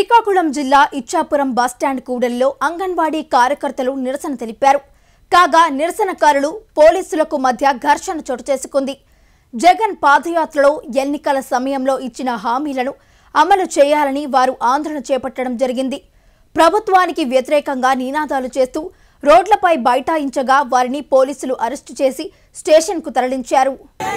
శ్రీకాకుళం జిల్లా ఇచ్చాపురం బస్టాండ్ కూడలిలో అంగన్వాడీ కార్యకర్తలు నిరసన తెలిపారు కాగా నిరసనకారులు పోలీసులకు మధ్య ఘర్షణ చోటు చేసుకుంది జగన్ పాదయాత్రలో ఎన్నికల సమయంలో ఇచ్చిన హామీలను అమలు చేయాలని వారు ఆందోళన చేపట్టడం జరిగింది ప్రభుత్వానికి వ్యతిరేకంగా నినాదాలు చేస్తూ రోడ్లపై బైఠాయించగా వారిని పోలీసులు అరెస్టు చేసి స్టేషన్కు తరలించారు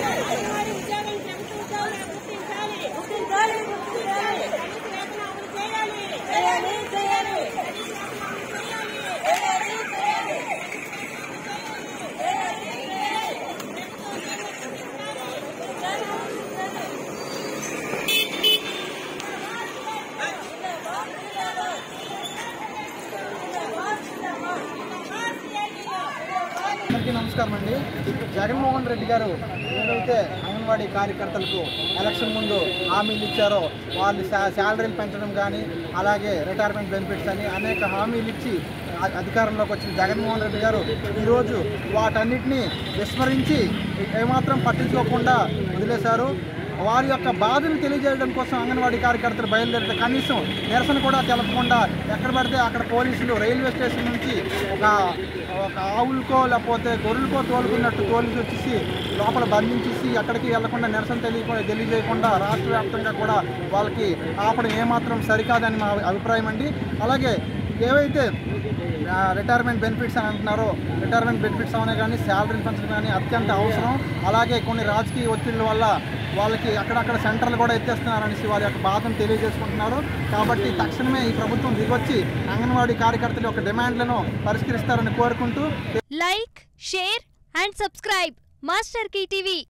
అందరికీ నమస్కారం అండి జగన్మోహన్ రెడ్డి గారు ఏదైతే అంగన్వాడీ కార్యకర్తలకు ఎలక్షన్ ముందు హామీలు ఇచ్చారో వాళ్ళు శా- శాలరీలు పెంచడం కానీ అలాగే రిటైర్మెంట్ బెనిఫిట్స్ అని అనేక హామీలు ఇచ్చి అ- అధికారంలోకి వచ్చిన జగన్మోహన్ రెడ్డి గారు ఈరోజు వాటన్నిటిని విస్మరించి ఏమాత్రం పట్టించుకోకుండా వదిలేశారు వారి యొక్క బాధను తెలియజేయడం కోసం అంగన్వాడీ కార్యకర్తలు బయలుదేరితే కనీసం నిరసన కూడా తెలపకుండా ఎక్కడ పడితే అక్కడ పోలీసులు రైల్వే స్టేషన్ నుంచి ఒక ఒక ఆవులకో లేకపోతే గొర్రెలకో తోలుకున్నట్టు తోలిసి వచ్చేసి లోపల బంధించేసి ఎక్కడికి వెళ్లకుండా నిరసన తెలియ తెలియజేయకుండా రాష్ట్ర వ్యాప్తంగా కూడా వాళ్ళకి ఆపడం ఏమాత్రం సరికాదని మా అభిప్రాయం అండి అలాగే ఏవైతే ఆ, రిటైర్మెంట్ బెనిఫిట్స్ అని అంటున్నారో రిటైర్మెంట్ బెనిఫిట్స్ అవనే కానీ శాలరీలు పెంచడం కానీ అత్యంత అవసరం అలాగే కొన్ని రాజకీయ ఒత్తిళ్ళ వల్ల వాళ్ళకి అక్కడక్కడ సెంటర్లు కూడా ఎత్తేస్తున్నారనేసి వారి యొక్క బాధను తెలియజేసుకుంటున్నారు కాబట్టి తక్షణమే ఈ ప్రభుత్వం దిగొచ్చి అంగన్వాడీ కార్యకర్తల యొక్క డిమాండ్లను పరిష్కరిస్తారని కోరుకుంటూ like share and subscribe master TV